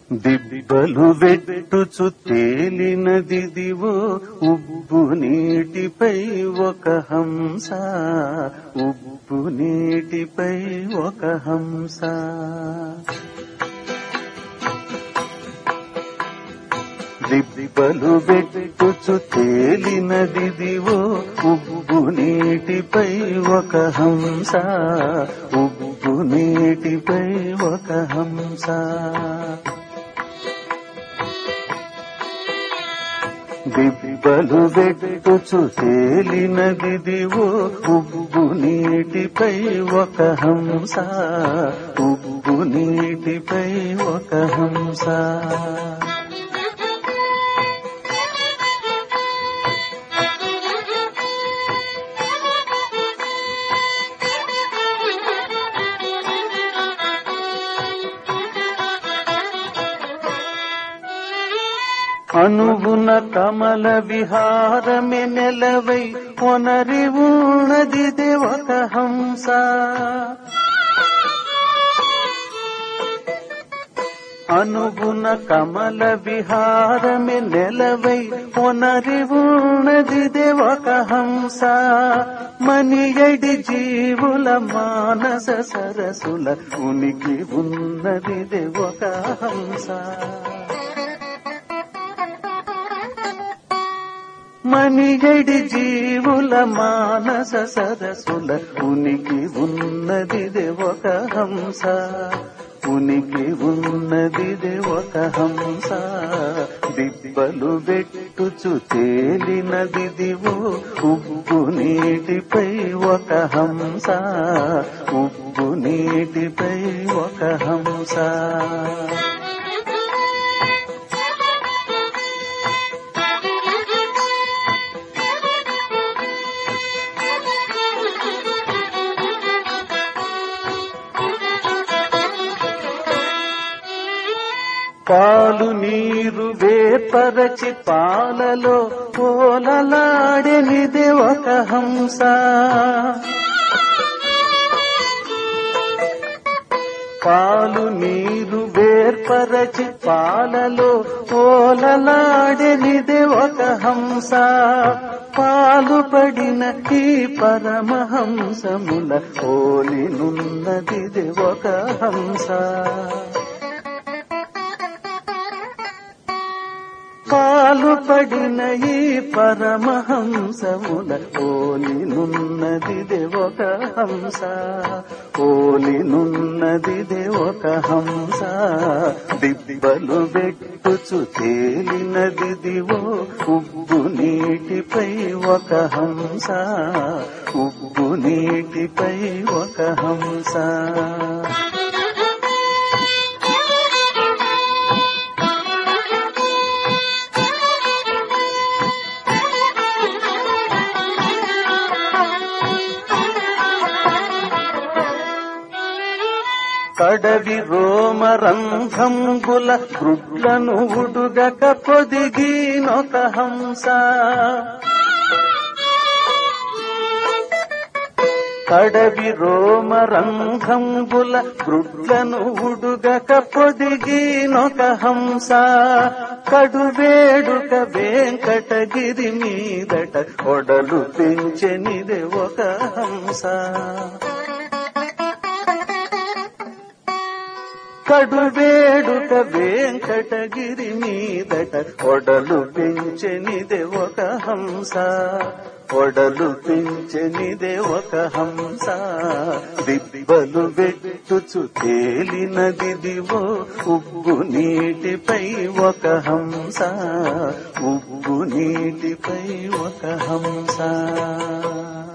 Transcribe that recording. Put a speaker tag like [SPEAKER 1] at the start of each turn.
[SPEAKER 1] దిబ్బలు వెట్టుచు తేలినదిదివో ఉబ్బు నీటిపై ఒక హంస ఉబ్బు నీటిపై ఒక హంస దిబ్బలు వెట్టుచు తేలినదిదివో ఉబ్బు నీటిపై ఒక హంస ఉబ్బు నీటిపై ఒక హంస దిబ్బలు వెట్టుచు తేలినదిదివో ఉబ్బు నీటిపై ఒక హంస ఉబ్బు నీటిపై ఒక హంస అణువున కమల విహారమే నెలవై కొనరి ఉన్నదిదే ఒక హంస అణువున కమల విహారమే నెలవై కొనరి ఉన్నదిదే ఒక హంస మనియడి జీవుల మానస సరసుల ఉనికి ఉన్నదిదే ఒక హంస మనిగడి జీవుల మానస సరసుల ఉనికి ఉన్నదిదే ఒక హంస ఉనికి ఉన్నదిదే ఒక హంస దిబ్బలు వెట్టుచు తేలినదిదివో ఉబ్బు నీటిపై ఒక హంస ఉబ్బు నీటిపై ఒక హంస పాలు నీరు వేపరచి పాలలో పోలలాడెనిదే ఒక హంస పాలు నీరు వేర్పరచి పాలలో పోలలాడెనిదే ఒక హంస పాలు పడిన ఈ పరమహంసముల పోలినున్నదిదే ఒక హంస పాలు పడిన ఈ పరమహంసముల ఓలినున్నదిదే ఒక హంస ఓలినున్నదిదే ఒక హంస దిబ్బలు వెట్టుచు తేలినదిదివో ఉబ్బు నీటిపై ఒక హంస ఉబ్బు నీటిపై ఒక హంస కడవి రోమరంధ్రంబుల గ్రుడ్లను ఉడుగక పొదిగినొక హంస కడవి రోమరంధ్రంబుల గ్రుడ్లను ఉడుగక పొదిగినొక హంస కడువేడుక వెంకటగిరి మీదట ఒడలు పెంచెనిదే ఒక హంస కడువేడుక వెంకటగిరి మీదట ఒడలు పెంచెనిదే ఒక హంస ఒడలు పెంచెనిదే ఒక హంస దిబ్బలు వెట్టుచు తేలినదిదివో ఉబ్బు నీటిపై ఒక హంస ఉబ్బు నీటిపై ఒక హంస